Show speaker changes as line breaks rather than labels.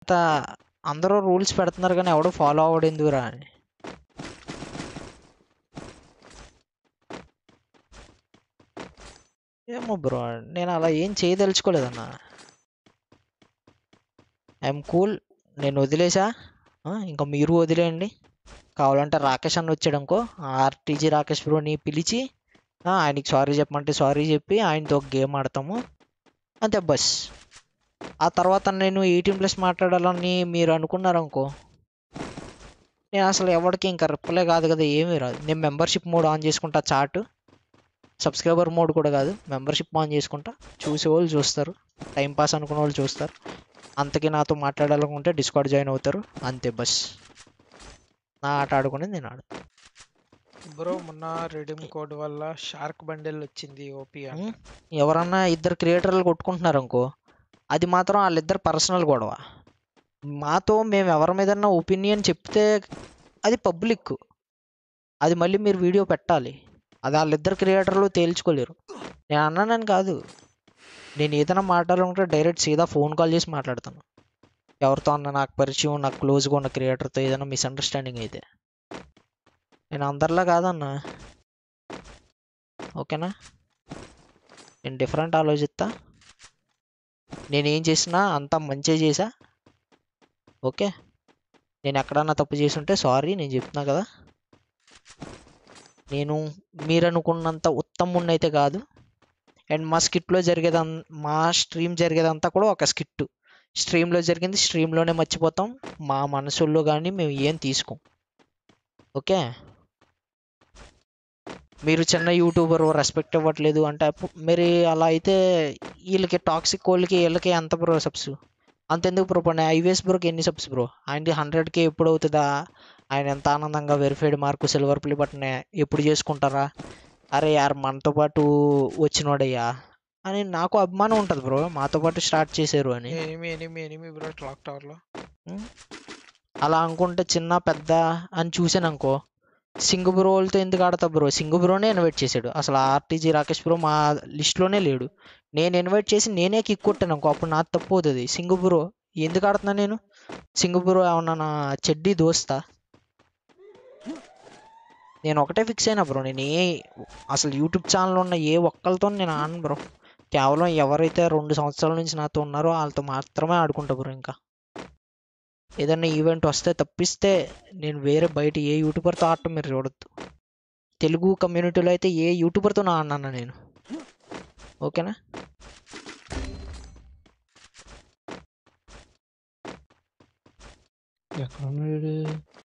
తర్వాత అందరూ రూల్స్ పెడుతున్నారు కానీ ఎవడు ఫాలో అవ్వడు ఎందుకురా అని ఏమో బ్రో నేను అలా ఏం చేయదలుచుకోలేదన్నా ఐఎమ్ కూల్ నేను వదిలేసా ఆ, ఇంకా మీరు వదిలేయండి కావాలంటే రాకేష్ అన్న వచ్చాడనుకో ఆర్టీజీ రాకేష్ బ్రోని పిలిచి ఆ, ఆయనకి సారీ చెప్పమంటే సారీ చెప్పి ఆయనతో ఒక గేమ్ ఆడతాము అంతే బస్ ఆ తర్వాత నేను ఎయిటీన్ ప్లస్ మాట్లాడాలని మీరు అనుకున్నారనుకో నేను అసలు ఎవరికి ఇంకా రిప్లై కాదు కదా ఏమీ రాదు నేను మెంబర్షిప్ మోడ్ ఆన్ చేసుకుంటా చాట్ సబ్స్క్రైబర్ మోడ్ కూడా కాదు మెంబర్షిప్ ఆన్ చేసుకుంటా చూసే వాళ్ళు చూస్తారు టైం పాస్ అనుకునే వాళ్ళు చూస్తారు అంతకీ నాతో మాట్లాడాలనుకుంటే డిస్కౌంట్ జాయిన్ అవుతారు అంతే బస్ నా ఆట ఆడుకునేది నేను ఆడు
బ్రో మొన్న రిడీమ్ కోడ్ వల్ల షార్క్ బండిల్ వచ్చింది ఓపీ అంట
ఉమ్, ఎవరన్నా ఇద్దరు క్రియేటర్లు కొట్టుకుంటున్నారు అనుకో అది మాత్రం వాళ్ళిద్దరు పర్సనల్ గొడవ మాతో మేము ఎవరి మీదన్నా ఒపీనియన్ చెప్తే అది పబ్లిక్ అది మళ్ళీ మీరు వీడియో పెట్టాలి అది వాళ్ళిద్దరు క్రియేటర్లు తేల్చుకోలేరు నేను అన్నానని కాదు నేను ఏదైనా మాట్లాడాలంటే డైరెక్ట్ సీదా ఫోన్ కాల్ చేసి మాట్లాడతాను ఎవరితో అన్న నాకు పరిచయం నాకు క్లోజ్గా ఉన్న క్రియేటర్తో ఏదైనా మిస్అండర్స్టాండింగ్ అయితే నేను అందరిలా కాదన్నా ఓకేనా నేను డిఫరెంట్ ఆలోచిస్తా నేనేం చేసినా అంతా మంచిగా చేసా ఓకే నేను ఎక్కడన్నా తప్పు చేసి ఉంటే సారీ నేను చెప్తున్నా కదా నేను మీరు అనుకున్నంత ఉత్తముణ్ణి అయితే కాదు అండ్ మా స్కిట్లో జరిగేది మా స్ట్రీమ్ జరిగేదంతా కూడా ఒక స్కిట్ స్ట్రీమ్లో జరిగింది స్ట్రీమ్లోనే మర్చిపోతాం మా మనసుల్లో కానీ మేము ఏం తీసుకోం ఓకే మీరు చిన్న యూట్యూబర్ రెస్పెక్ట్ ఇవ్వట్లేదు అంటే అప్పు- మరి అలా అయితే వీళ్ళకి టాక్సిక్ వాళ్ళకి వీళ్ళకి ఎంత బ్రో సబ్స్ అంతెందుకు బ్రో పోనీ ఐవిఎస్ బ్రోకి ఎన్ని సబ్స్ బ్రో ఆయనకి హండ్రెడ్కి ఎప్పుడు అవుతుందా ఆయన ఎంత ఆనందంగా verified mark silver play button ఎప్పుడు చేసుకుంటారా అరే యార్ మనతో పాటు వచ్చినోడయ్యా అని నాకు అభిమానం ఉంటుంది బ్రో మాతో పాటు స్టార్ట్ చేశారు అని
enemy enemy enemy bro clock tower లో
అలా అనుకుంటే చిన్న పెద్ద అని చూసాను అనుకో సింగు బ్రో వాళ్ళతో ఎందుకు ఆడతా బ్రో సింగు బ్రోనే ఇన్వైట్ చేశాడు అసలు ఆర్టీజీ రాకేష్ బ్రో మా లిస్ట్లోనే లేడు నేను ఇన్వైట్ చేసి నేనే కిక్ కొట్టాను అనుకో అప్పుడు నాకు తప్పు అవుతుంది సింగు బ్రో ఎందుకు ఆడుతున్నా నేను సింగు బ్రో ఏమన్నా నా చెడ్డీ దోస్తా నేను ఒకటే ఫిక్స్ అయినా బ్రో నేను ఏ అసలు యూట్యూబ్ ఛానల్ ఉన్న ఏ ఒక్కరితో నేను ఆడను బ్రో కేవలం ఎవరైతే రెండు సంవత్సరాల నుంచి నాతో ఉన్నారో వాళ్ళతో మాత్రమే ఆడుకుంటా బ్రో ఇంకా ఏదైనా ఈవెంట్ వస్తే తప్పిస్తే నేను వేరే బయట ఏ యూట్యూబర్తో ఆడటం మీరు చూడొద్దు తెలుగు కమ్యూనిటీలో అయితే ఏ యూట్యూబర్తో నా ఆడినా నేను ఓకేనా
ఎక్కడ ఉన్నాడు